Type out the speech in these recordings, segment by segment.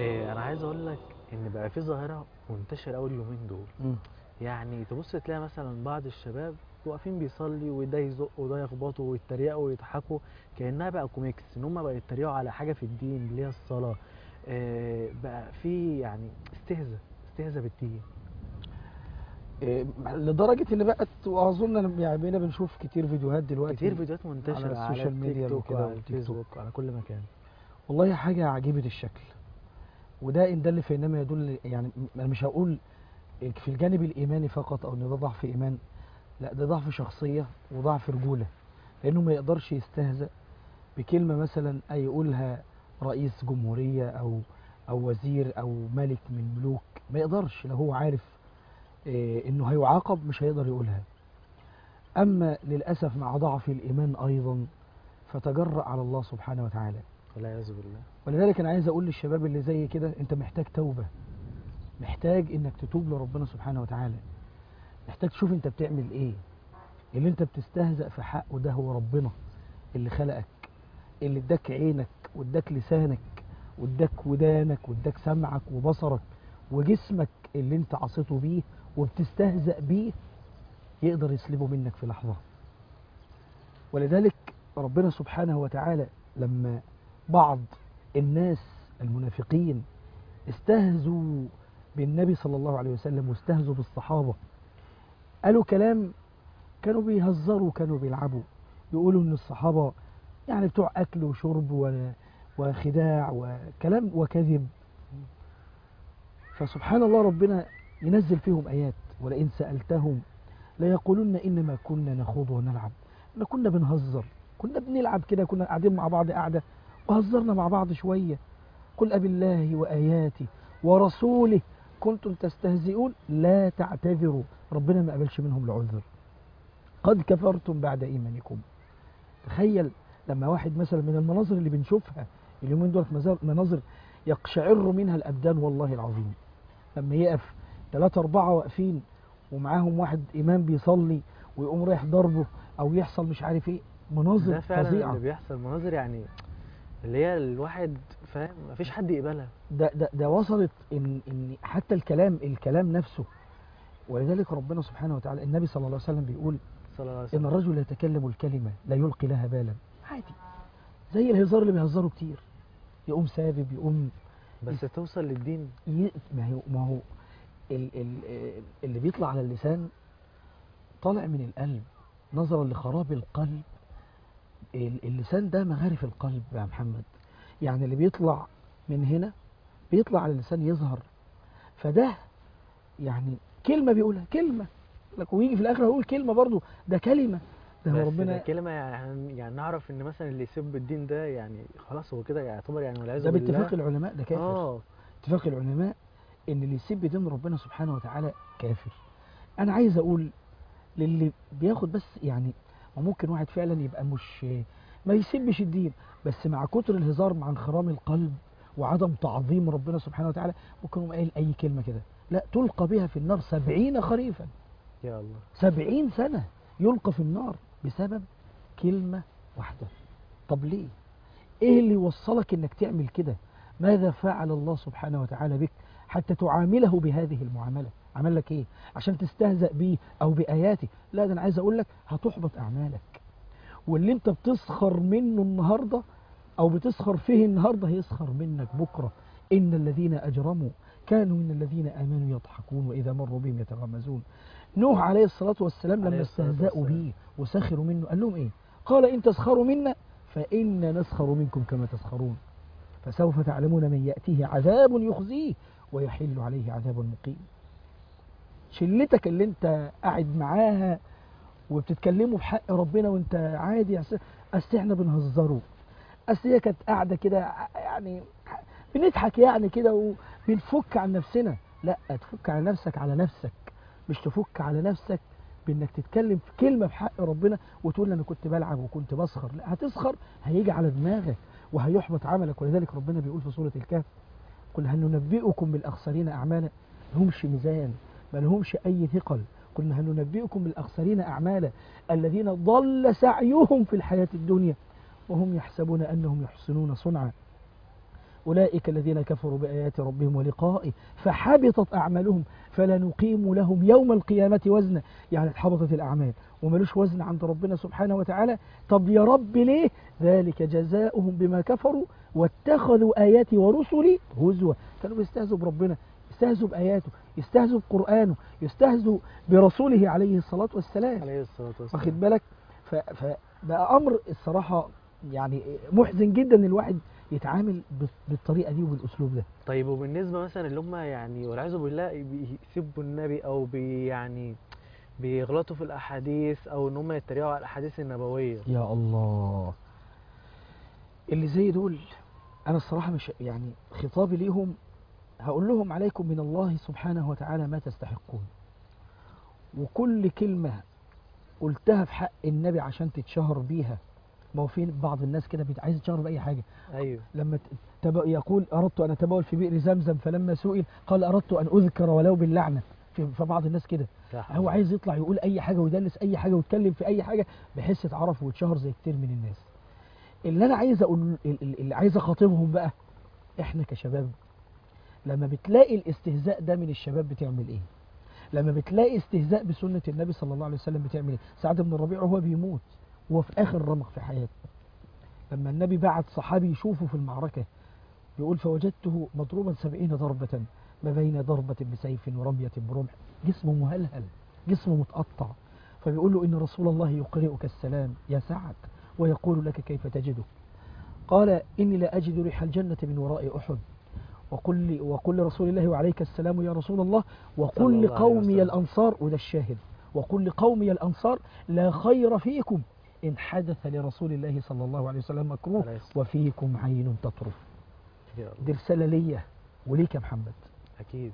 إيه انا عايز اقول لك ان بقى في ظاهره منتشره قوي اليومين دول مم. يعني تبص تلاقي مثلا بعض الشباب واقفين بيصلي وده يزق وده يخبطه ويتريقوا ويضحكوا كانها بقى كوميكس ان هم بقى يتريقوا على حاجه في الدين اللي هي الصلاه إيه بقى في يعني استهزاء استهزاء بالدين إيه، لدرجة ان بقت واظن أنا يعني بقينا بنشوف كتير فيديوهات دلوقتي كتير فيديوهات منتشره على السوشيال ميديا التيك توك وكده وعلى والتيك توك. الفيسبوك وعلى كل مكان والله حاجة عجيبة الشكل وده إن دل فإنما يدل يعني م- أنا مش هقول في الجانب الإيماني فقط أو إن ده ضعف إيمان لا ده ضعف شخصية وضعف رجولة لأنه ما يقدرش يستهزأ بكلمة مثلا أي يقولها رئيس جمهورية أو أو وزير أو ملك من ملوك ما يقدرش لو هو عارف إيه، إنه هيعاقب مش هيقدر يقولها أما للأسف مع ضعف الإيمان أيضا فتجرأ على الله سبحانه وتعالى والعياذ بالله ولذلك انا عايز اقول للشباب اللي زي كده انت محتاج توبه محتاج انك تتوب لربنا سبحانه وتعالى محتاج تشوف انت بتعمل ايه اللي انت بتستهزأ في حقه ده هو ربنا اللي خلقك اللي اداك عينك واداك لسانك واداك ودانك واداك سمعك وبصرك وجسمك اللي انت عصيته بيه وبتستهزأ بيه يقدر يسلبه منك في لحظة ولذلك ربنا سبحانه وتعالى لما بعض الناس المنافقين استهزوا بالنبي صلى الله عليه وسلم واستهزوا بالصحابة قالوا كلام كانوا بيهزروا كانوا بيلعبوا يقولوا ان الصحابة يعني بتوع اكل وشرب و- وخداع وكلام وكذب فسبحان الله ربنا ينزل فيهم ايات ولئن سألتهم ليقولن انما كنا نخوض ونلعب احنا كنا بنهزر كنا بنلعب كده كنا قاعدين مع بعض قاعدة وهزرنا مع بعض شوية قل أبي الله وآياته ورسوله كنتم تستهزئون لا تعتذروا ربنا ما قبلش منهم العذر قد كفرتم بعد إيمانكم تخيل لما واحد مثلا من المناظر اللي بنشوفها اليومين دول مزار- مناظر يقشعر منها الأبدان والله العظيم لما يقف ثلاثة أربعة واقفين ومعاهم واحد إمام بيصلي ويقوم رايح ضربه أو يحصل مش عارف إيه مناظر ده فعلا فظيعة اللي بيحصل مناظر يعني اللي هي الواحد فاهم مفيش حد يقبلها ده ده ده وصلت ان ان حتى الكلام الكلام نفسه ولذلك ربنا سبحانه وتعالى النبي صلى الله عليه وسلم بيقول صلى الله عليه ان وسلم الرجل يتكلم الكلمه لا يلقي لها بالا عادي زي الهزار اللي بيهزروا كتير يقوم سابب يقوم بس توصل للدين ي... ما هو ما هو ال... ال... اللي بيطلع على اللسان طالع من القلب نظرا لخراب القلب ال- اللسان ده مغارف القلب يا محمد يعني اللي بيطلع من هنا بيطلع على اللسان يظهر فده يعني كلمة بيقولها كلمة لك ويجي في الآخر هيقول كلمة برضو ده كلمة ده هو بس ده ربنا كلمة يعني يعني نعرف ان مثلا اللي يسب الدين ده يعني خلاص هو كده يعتبر يعني والعياذ ده بالله باتفاق العلماء ده كافر اه اتفاق العلماء ان اللي يسب دين ربنا سبحانه وتعالى كافر انا عايز اقول للي بياخد بس يعني وممكن واحد فعلا يبقى مش ما يسبش الدين بس مع كتر الهزار مع انخرام القلب وعدم تعظيم ربنا سبحانه وتعالى ممكن يقوم قايل اي كلمه كده لا تلقى بها في النار سبعين خريفا يا الله سبعين سنة يلقى في النار بسبب كلمة واحدة طب ليه ايه اللي يوصلك انك تعمل كده ماذا فعل الله سبحانه وتعالى بك حتى تعامله بهذه المعاملة عمل لك ايه عشان تستهزأ بيه او بآياته لا ده انا عايز اقول لك هتحبط اعمالك واللي انت بتسخر منه النهاردة او بتسخر فيه النهاردة هيسخر منك بكرة ان الذين اجرموا كانوا من الذين امنوا يضحكون واذا مروا بهم يتغمزون نوح عليه الصلاة والسلام لما عليه الصلاة استهزأوا والسلام. به وسخروا منه قال لهم ايه قال ان تسخروا منا فإنا نسخر منكم كما تسخرون فسوف تعلمون من يأتيه عذاب يخزيه ويحل عليه عذاب مقيم شلتك اللي انت قاعد معاها وبتتكلموا في حق ربنا وانت عادي أصل أصل احنا بنهزره اصل هي كانت قاعده كده يعني بنضحك يعني كده وبنفك عن نفسنا لا تفك على نفسك على نفسك مش تفك على نفسك بانك تتكلم في كلمه في حق ربنا وتقول انا كنت بلعب وكنت بسخر لا هتسخر هيجي على دماغك وهيحبط عملك ولذلك ربنا بيقول في سوره الكهف قل هل ننبئكم بالاخسرين اعمالا لهمش ميزان ما لهمش اي ثقل قلنا هل ننبئكم بالاخسرين اعمالا الذين ضل سعيهم في الحياه الدنيا وهم يحسبون انهم يحسنون صنعا أولئك الذين كفروا بآيات ربهم ولقائه فحبطت أعمالهم فلا نقيم لهم يوم القيامة وزنا يعني اتحبطت الأعمال وملوش وزن عند ربنا سبحانه وتعالى طب يا رب ليه ذلك جزاؤهم بما كفروا واتخذوا آياتي ورسلي هزوا كانوا بيستهزوا بربنا يستهزوا بآياته يستهزوا بقرآنه يستهزوا برسوله عليه الصلاة والسلام عليه الصلاة والسلام واخد بالك ف- فبقى امر الصراحه يعني محزن جدا ان الواحد يتعامل بال- بالطريقه دي وبالاسلوب ده طيب وبالنسبة مثلا اللي هم يعني والعياذ بالله بيسبوا النبي أو بي يعني بيغلطوا في الأحاديث أو إن هم يتريقوا على الأحاديث النبوية يا الله اللي زي دول انا الصراحه مش يعني خطابي ليهم هقول لهم عليكم من الله سبحانه وتعالى ما تستحقون وكل كلمه قلتها في حق النبي عشان تتشهر بيها ما هو في بعض الناس كده بت- عايز تشهر باي حاجه أيوه لما ت- تب... يقول أردت أن أتبول في بئر زمزم فلما سئل قال أردت أن أذكر ولو باللعنة في في بعض الناس كده لا حول هو عايز يطلع يقول أي حاجة ويدلس أي حاجة ويتكلم في أي حاجة بحيث يتعرف ويتشهر زي كتير من الناس اللي أنا عايز أقول ال- ال- اللي عايز أخاطبهم بقى إحنا كشباب لما بتلاقي الاستهزاء ده من الشباب بتعمل إيه؟ لما بتلاقي استهزاء بسنة النبي صلى الله عليه وسلم بتعمل إيه؟ سعد بن الربيع وهو بيموت وهو في آخر رمق في حياته لما النبي بعت صحابي يشوفه في المعركة يقول فوجدته مضروبا سبعين ضربة ما بين ضربة بسيف ورمية برمح جسمه مهلهل جسمه متقطع فبيقول له إن رسول الله يقرئك السلام يا سعد ويقول لك كيف تجده قال إني لا أجد ريح الجنة من وراء أحد وقل, وقل لرسول الله وعليك السلام يا رسول الله صلى وقل الله عليه لقومي وسلم. الأنصار وده الشاهد وقل لقومي الأنصار لا خير فيكم إن حدث لرسول الله صلى الله عليه وسلم مكروه عليه الصلاة وفيكم عين تطرف يا الله. دي رسالة ليا وليك يا محمد أكيد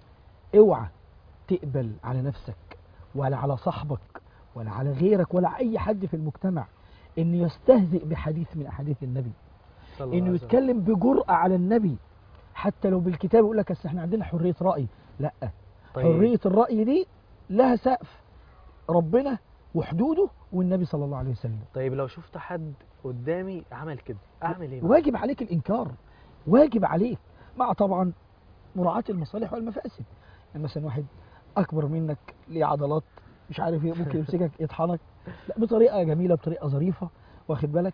اوعى تقبل على نفسك ولا على صاحبك ولا على غيرك ولا أي حد في المجتمع إنه يستهزئ بحديث من أحاديث النبي صلى الله إنه عليه وسلم. يتكلم بجرأة على النبي حتى لو بالكتاب يقول لك أصل إحنا عندنا حرية رأي لا طيب حرية الرأي دي لها سقف ربنا وحدوده والنبي صلى الله عليه وسلم طيب لو شفت حد قدامي عمل كده أعمل إيه؟ بقى؟ واجب عليك الإنكار واجب عليك مع طبعا مراعاة المصالح والمفاسد يعني مثلا واحد أكبر منك ليه عضلات مش عارف ايه ممكن يمسكك يطحنك لا بطريقة جميلة بطريقة ظريفة واخد بالك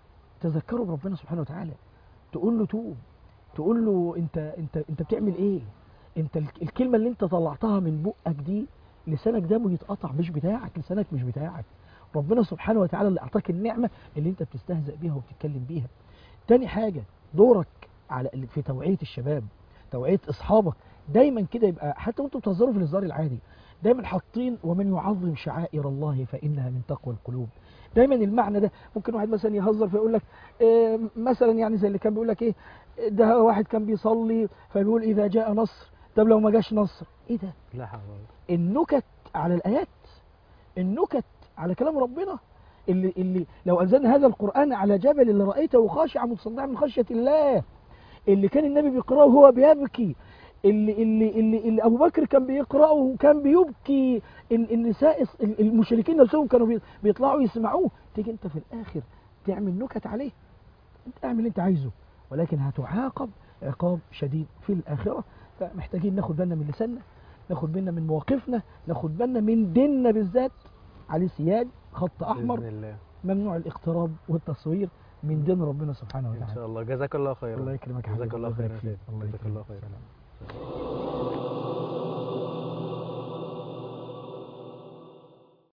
تذكروا بربنا سبحانه وتعالى تقول له توب تقول له انت انت انت بتعمل ايه انت الك- الكلمة اللي انت طلعتها من بقك دي لسانك ده بيتقطع مش بتاعك لسانك مش بتاعك ربنا سبحانه وتعالى اللي اعطاك النعمة اللي انت بتستهزأ بيها وبتتكلم بيها تاني حاجة دورك على في توعية الشباب توعية أصحابك دايما كده يبقى حتى وانتم بتهزروا في الهزار العادي دايما حاطين ومن يعظم شعائر الله فإنها من تقوى القلوب دايما المعنى ده ممكن واحد مثلا يهزر فيقول لك إيه مثلا يعني زي اللي كان بيقول لك ايه ده واحد كان بيصلي فبيقول إذا جاء نصر طب لو ما جاش نصر ايه ده لا حول ولا قوة. النكت على الآيات النكت على كلام ربنا اللي اللي لو أنزلنا هذا القرآن على جبل اللي رأيته خاشعا متصدعا من خشية الله اللي كان النبي بيقرأه وهو بيبكي اللي اللي اللي, اللي أبو بكر كان بيقرأه وكان بيبكي ال- النساء الص- ال- المشركين نفسهم كانوا بي- بيطلعوا يسمعوه تيجي أنت في الآخر تعمل نكت عليه أنت اعمل اللي أنت عايزه ولكن هتعاقب عقاب شديد في الآخرة فمحتاجين ناخد بالنا من لساننا ناخد بالنا من مواقفنا ناخد بالنا من ديننا بالذات عليه سياد خط احمر بإذن الله ممنوع الاقتراب والتصوير من دين ربنا سبحانه إن وتعالى شاء الله جزاك الله خيرا الله يكرمك يا جزاك حبيبي الله يبارك خيرا فيك. الله الله جزاك الله يكرمك. خيرا سلام.